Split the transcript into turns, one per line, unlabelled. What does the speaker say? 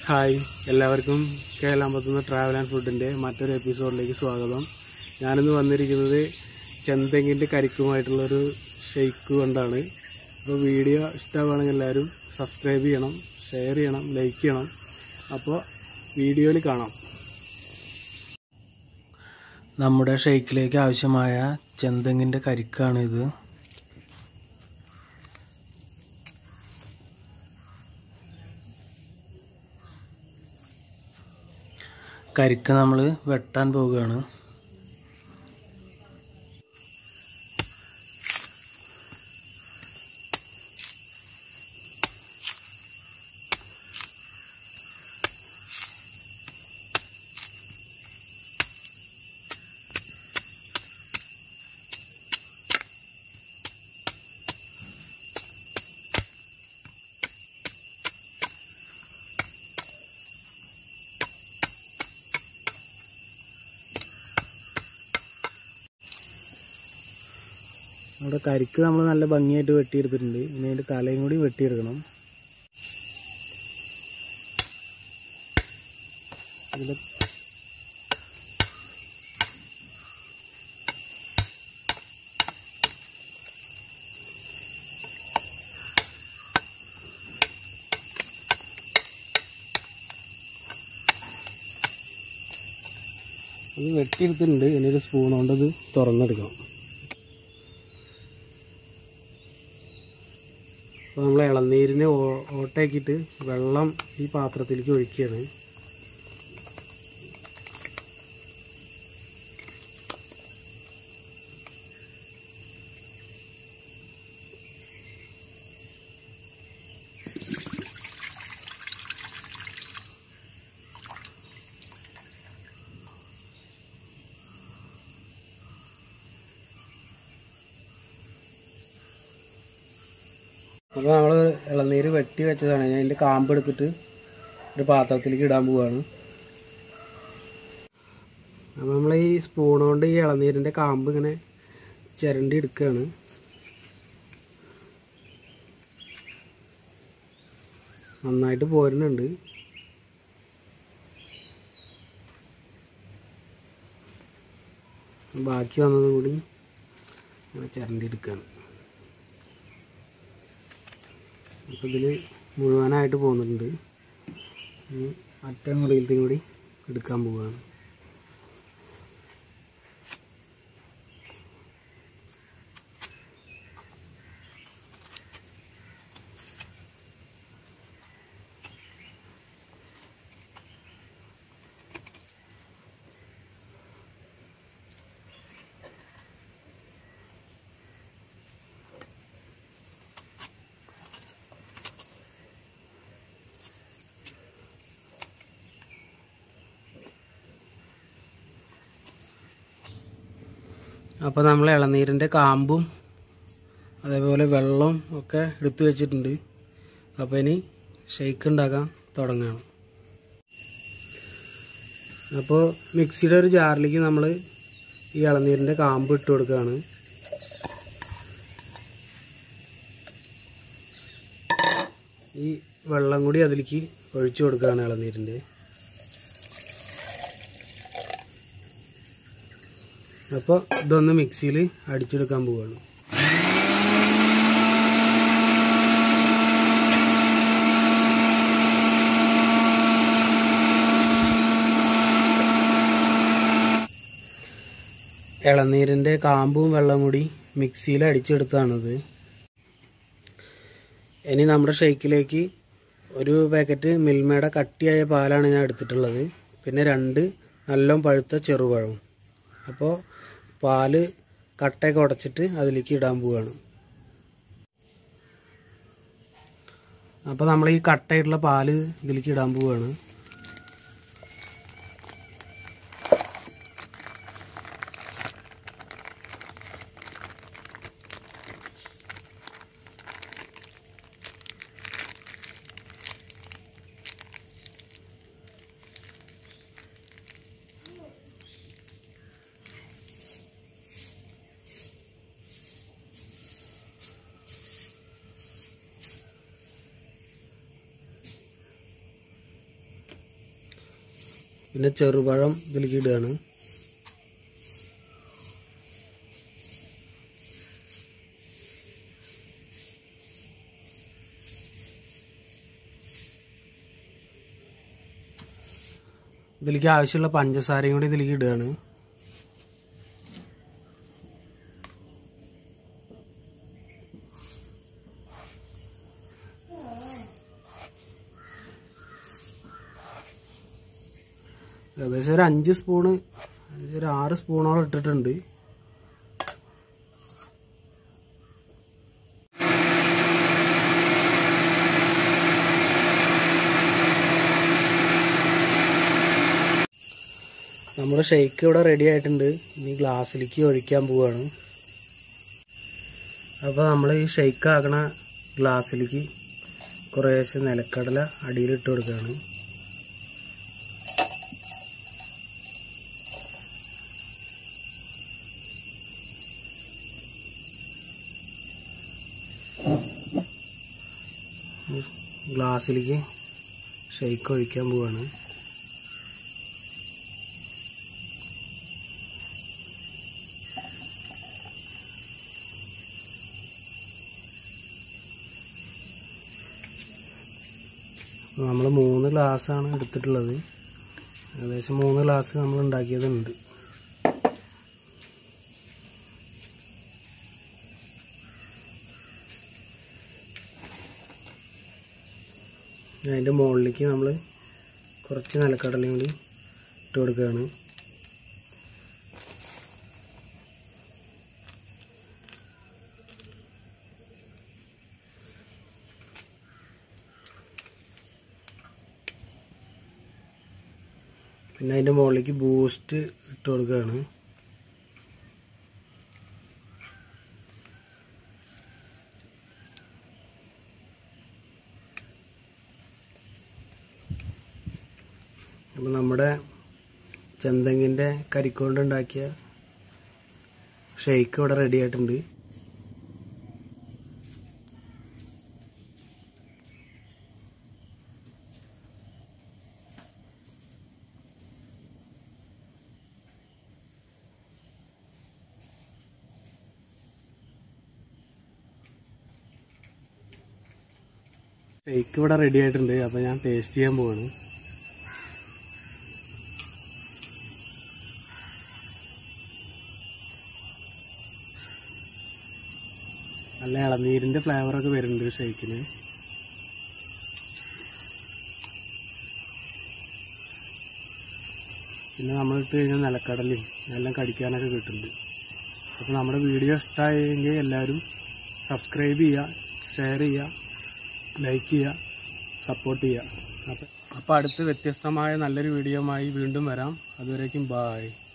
hi എല്ലാവർക്കും കേരളാമ്പത്തുനിന്ന് travel and ഫുഡിന്റെ മറ്റൊരു എപ്പിസോഡിലേക്ക് സ്വാഗതം ഞാനിന്ന് വന്നിരിക്കുന്നത് ചെന്തെങ്ങിന്റെ കരിക്കുമായിട്ടുള്ളൊരു ഷെയ്ക്ക് കൊണ്ടാണ് അപ്പോൾ വീഡിയോ ഇഷ്ടമാണെങ്കിൽ എല്ലാവരും സബ്സ്ക്രൈബ് ചെയ്യണം ഷെയർ ചെയ്യണം ലൈക്ക് ചെയ്യണം അപ്പോൾ വീഡിയോയിൽ കാണാം നമ്മുടെ ഷെയ്ക്കിലേക്ക് ആവശ്യമായ ചെന്തെങ്ങിന്റെ കരിക്കാണിത് കരിക്ക് നമ്മൾ വെട്ടാൻ പോവുകയാണ് നമ്മുടെ കരിക്ക് നമ്മൾ നല്ല ഭംഗിയായിട്ട് വെട്ടിയെടുത്തിട്ടുണ്ട് ഇനി അതിന്റെ തലയും കൂടി വെട്ടിയെടുക്കണം ഇതില് ഇത് വെട്ടിയെടുത്തിട്ടുണ്ട് ഇനി ഒരു സ്പൂൺ കൊണ്ട് ഇത് തുറന്നെടുക്കണം അപ്പോൾ നമ്മൾ ഇളനീരിനെ ഓ- ഓട്ടയാക്കിയിട്ട് വെള്ളം ഈ പാത്രത്തിലേക്ക് ഒഴിക്കുകയാണ് അപ്പോൾ നമ്മൾ ഇളനീര് വെട്ടി വെച്ചതാണ് ഞാൻ അതിൻ്റെ കാമ്പ് എടുത്തിട്ട് ഒരു പാത്രത്തിലേക്ക് ഇടാൻ പോവാണ് അപ്പോൾ നമ്മൾ ഈ സ്പൂൺ കൊണ്ട് ഈ ഇളനീരിൻ്റെ കാമ്പ് ഇങ്ങനെ ചിരണ്ടി എടുക്കുകയാണ് നന്നായിട്ട് പോരുന്നുണ്ട് ബാക്കി വന്നതും കൂടി ഇങ്ങനെ ചിരണ്ടി എടുക്കുകയാണ് അപ്പോൾ ഇതിൽ മുഴുവനായിട്ട് പോകുന്നുണ്ട് ഇനി മറ്റേ മുറിയിലത്തെയും കൂടി എടുക്കാൻ പോവുകയാണ് അപ്പോൾ നമ്മൾ ഇളനീരിൻ്റെ കാമ്പും അതേപോലെ വെള്ളവും ഒക്കെ എടുത്തു വെച്ചിട്ടുണ്ട് അപ്പോൾ ഇനി ഷെയ്ക്ക് ഉണ്ടാക്കാൻ തുടങ്ങണം അപ്പോൾ മിക്സിയുടെ ഒരു ജാറിലേക്ക് നമ്മൾ ഈ ഇളനീരിൻ്റെ കാമ്പ് ഇട്ട് കൊടുക്കുകയാണ് ഈ വെള്ളം കൂടി അതിലേക്ക് ഒഴിച്ചു കൊടുക്കുകയാണ് ഇളനീരിൻ്റെ അപ്പോൾ ഇതൊന്ന് മിക്സിയിൽ അടിച്ചെടുക്കാൻ പോവുകയാണ് ഇളനീരിൻ്റെ കാമ്പും വെള്ളം കൂടി മിക്സിയിൽ അടിച്ചെടുത്താണിത് ഇനി നമ്മുടെ ഷെയ്ക്കിലേക്ക് ഒരു പാക്കറ്റ് മിൽമയുടെ കട്ടിയായ പാലാണ് ഞാൻ എടുത്തിട്ടുള്ളത് പിന്നെ രണ്ട് നല്ലോണം പഴുത്ത ചെറുപഴവും അപ്പോൾ പാല് കട്ടയൊക്കെ ഉടച്ചിട്ട് അതിലേക്ക് ഇടാൻ പോവുകയാണ് അപ്പോൾ നമ്മൾ ഈ കട്ടയായിട്ടുള്ള പാല് ഇതിലേക്ക് ഇടാൻ പോവുകയാണ് പിന്നെ ചെറുപഴം ഇതിലേക്ക് ഇടുകയാണ് ഇതിലേക്ക് ആവശ്യമുള്ള പഞ്ചസാരയും കൂടി ഇതിലേക്ക് ഇടുകയാണ് ഏകദേശം ഒരു അഞ്ച് സ്പൂണ് അഞ്ച് ഒരു ആറ് സ്പൂണോളം ഇട്ടിട്ടുണ്ട് നമ്മുടെ ഷെയ്ക്ക് ഇവിടെ റെഡി ആയിട്ടുണ്ട് ഇനി ഗ്ലാസ്സിലേക്ക് ഒഴിക്കാൻ പോവാണ് അപ്പോൾ നമ്മൾ ഈ ഷെയ്ക്ക് ആക്കണ ഗ്ലാസ്സിലേക്ക് കുറേശ്ശെ നിലക്കടല അടിയിലിട്ട് കൊടുക്കുകയാണ് ഗ്ലാസ്സിലേക്ക് ഷെയ്ക്ക് ഒഴിക്കാൻ പോവാണ് നമ്മൾ മൂന്ന് ഗ്ലാസ്സാണ് എടുത്തിട്ടുള്ളത് ഏകദേശം മൂന്ന് ഗ്ലാസ് നമ്മൾ ഉണ്ടാക്കിയതുണ്ട് അതിൻ്റെ മുകളിലേക്ക് നമ്മൾ കുറച്ച് നിലക്കടലയും കൂടി ഇട്ട് കൊടുക്കുകയാണ് പിന്നെ അതിൻ്റെ മുകളിലേക്ക് ബൂസ്റ്റ് ഇട്ട് കൊടുക്കുകയാണ് അപ്പോൾ നമ്മുടെ ചെന്തെങ്ങിൻ്റെ കരിക്കൊണ്ട് ഉണ്ടാക്കിയ ഷെയ്ക്ക് ഇവിടെ റെഡി ആയിട്ടുണ്ട് ഷെയ്ക്ക് ഇവിടെ റെഡി ആയിട്ടുണ്ട് അപ്പോൾ ഞാൻ ടേസ്റ്റ് ചെയ്യാൻ പോവാണ് നല്ല ഇളനീരിന്റെ ഫ്ലേവറൊക്കെ വരുന്നുണ്ട് ഷെയ്ക്കിന് പിന്നെ നമ്മൾ ഇട്ട് കഴിഞ്ഞാൽ നിലക്കടലയും എല്ലാം കടിക്കാനൊക്കെ കിട്ടുന്നുണ്ട് അപ്പോൾ നമ്മുടെ വീഡിയോ ഇഷ്ടമായെങ്കിൽ എല്ലാവരും സബ്സ്ക്രൈബ് ചെയ്യുക ഷെയർ ചെയ്യുക ലൈക്ക് ചെയ്യുക സപ്പോർട്ട് ചെയ്യുക അപ്പം അപ്പോൾ അടുത്ത് വ്യത്യസ്തമായ നല്ലൊരു വീഡിയോയുമായി വീണ്ടും വരാം അതുവരേക്കും ബായ്